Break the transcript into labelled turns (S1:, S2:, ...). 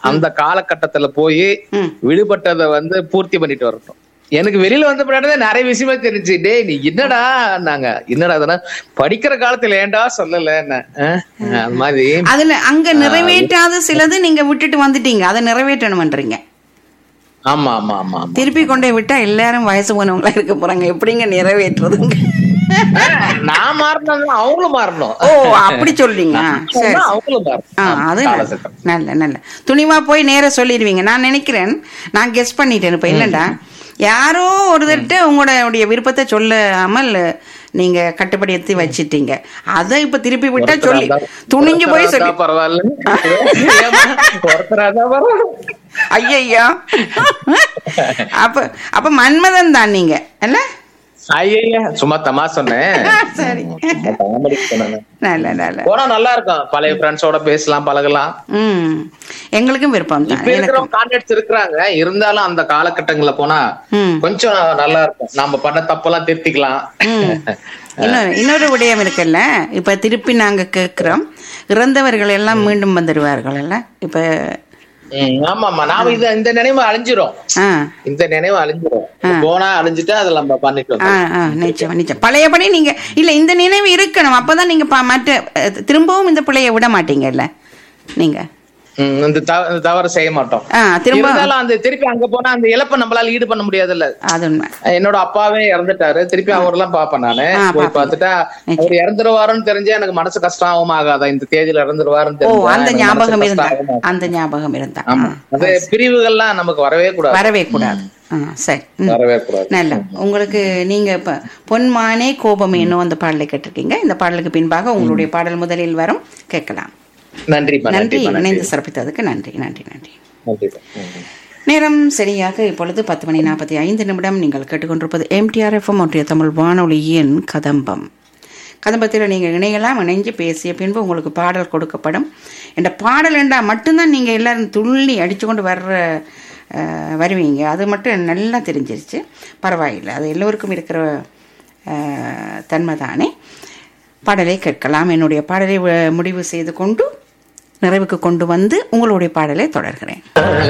S1: அந்த காலகட்டத்துல போய்
S2: ம்.
S1: விடுபட்டதை வந்து பூர்த்தி பண்ணிட்டு வரட்டும் எனக்கு வெளியில வந்த பின்னாடி தான் நிறைய விஷயமா தெரிஞ்சு டேய் நீ என்னடா நாங்க என்னடா அதெல்லாம் படிக்கிற காலத்துல ஏன்டா சொல்லல என்ன அது மாதிரி
S2: அதுல அங்க நிறைவேற்றாத சிலது நீங்க விட்டுட்டு வந்துட்டீங்க அதை நிறைவேற்றணும்ன்றீங்க
S1: ஆமா ஆமா ஆமா ஆமா
S2: திருப்பி கொண்டே விட்டா எல்லாரும் வயசு போனவங்களா இருக்க போறாங்க எப்படிங்க நிறைவேற்றுறதுங்க
S1: நான் மாறினது அவங்களும் மாறணும்
S2: ஓ அப்படி சொல்றீங்க சரி
S1: அதான் அவங்களும்
S2: ஆ
S1: மாறணும்
S2: அது
S1: காலகட்டம்.
S2: நல்ல நல்ல துணிவா போய் நேரா சொல்லிடுவீங்க நான் நினைக்கிறேன் நான் கெஸ் பண்ணிட்டேன் இப்ப இல்லடா யாரோ ஒருத்தர்கிட்ட உங்களுடைய விருப்பத்தை சொல்லாமல் நீங்க கட்டுப்படுத்தி வச்சிட்டீங்க அதை இப்ப திருப்பி விட்டா சொல்லி துணிஞ்சு போய் சொல்லி
S1: ஒருத்தரா பரவாயில்ல ஏம்மா, ஒருத்தரா தான் பரவாயில்ல
S2: ஐயய்யா அப்ப அப்ப மன்மதன் தான் நீங்க இல்ல
S1: ஐயா சும்மா தமா சொன்னேன்
S2: சரி
S1: காமெடி சொன்னேன்.
S2: நல்ல நல்ல
S1: போனா நல்லா இருக்கும் பழைய ஃப்ரெண்ட்ஸோட பேசலாம் பழகலாம்
S2: ம் எங்களுக்கும் விருப்பம் தான்
S1: இப்ப இருக்கிற கான்டாக்ட்ஸ் இருக்கிறாங்க இருந்தாலும் அந்த காலகட்டங்கள்ல போனா
S2: ம்
S1: கொஞ்சம் நல்லா இருக்கும் நாம பண்ண தப்பெல்லாம் திருத்திக்கலாம்
S2: இன்னொரு இன்னொரு விடயம் இருக்குல்ல இப்ப திருப்பி நாங்க கேட்கிறோம் இறந்தவர்கள் எல்லாம் மீண்டும் வந்துடுவார்கள் இல்ல இப்ப
S1: ம், ஆமாமா நாம இது இந்த நினைவு அழிஞ்சிரும்
S2: ஆ
S1: இந்த நினைவு அழிஞ்சிரும் போனா அழிஞ்சிட்டு அதை நம்ம பண்ணிட்டு
S2: ஆ
S1: வந்தோம்.
S2: ஆ நிச்சயம் நிச்சயம் பழையபடி நீங்க இல்ல இந்த நினைவு இருக்கணும் அப்பதான் நீங்க ப- மற்ற அஹ், திரும்பவும் இந்த பிள்ளைய விட மாட்டீங்கல்ல நீங்க
S1: ம், இந்த தவ- இந்த தவறு செய்ய மாட்டோம்
S2: ஆ திரும்ப
S1: இருந்தாலும் அந்த திருப்பி அங்க போனா அந்த இழப்பை நம்மளால ஈடு பண்ண முடியாதுல்ல
S2: அது உண்மை
S1: என்னோட அப்பாவே இறந்துட்டாரு திருப்பி அவரெல்லாம் பாப்பேன் நானு
S2: ஆ,
S1: போய்
S2: பாப்பீங்க.
S1: பார்த்துட்டா அவர் இறந்துருவாருன்னு தெரிஞ்சா எனக்கு மனசு கஷ்டம் ஆகும் ஆகாதா இந்த தேதியில இறந்துருவாருன்னு
S2: ஓ
S1: தெரிஞ்சா
S2: அந்த
S1: எனக்கு
S2: ஞாபகம்
S1: மனசு
S2: இருந்தா
S1: கஷ்டம் ஆகுமா?
S2: அந்த ஞாபகம் இருந்தா
S1: ஆமா அந்த பிரிவுகள்லாம் நமக்கு வரவே கூடாது
S2: வரவே கூடாது ஆ சரி ம்.
S1: வரவே கூடாது
S2: நல்ல உங்களுக்கு நீங்க இப்ப பொன்மானே கோபம் என்னும் அந்த பாடலை கேட்டிருக்கீங்க இந்த பாடலுக்கு பின்பாக உங்களுடைய பாடல் முதலில் வரும் கேட்கலாம்
S1: நன்றிப்பா
S2: நன்றி
S1: நன்றிப்பா நன்றி
S2: இணைந்து சிறப்பித்ததுக்கு நன்றி நன்றி நன்றி
S1: நன்றிப்பா ம், ம்.
S2: நேரம் சரியாக இப்பொழுது பத்து மணி நாற்பத்தி ஐந்து நிமிடம் நீங்கள் கேட்டுக்கொண்டிருப்பது எம்டிஆர்எஃப்எம் ஒன்றிய தமிழ் வானொலியின் கதம்பம் கதம்பத்தில் நீங்கள் இணையலாம் இணைஞ்சு பேசிய பின்பு உங்களுக்கு பாடல் கொடுக்கப்படும் இந்த பாடல் என்றால் மட்டும்தான் நீங்கள் எல்லாரும் துள்ளி அடித்து கொண்டு வர்ற அஹ், வருவீங்க அது மட்டும் நல்லா தெரிஞ்சிருச்சு பரவாயில்லை அது எல்லோருக்கும் இருக்கிற அஹ், தன்மை தானே பாடலை கேட்கலாம் என்னுடைய பாடலை வ- முடிவு செய்து கொண்டு நிறைவுக்கு கொண்டு வந்து உங்களுடைய பாடலை தொடர்கிறேன்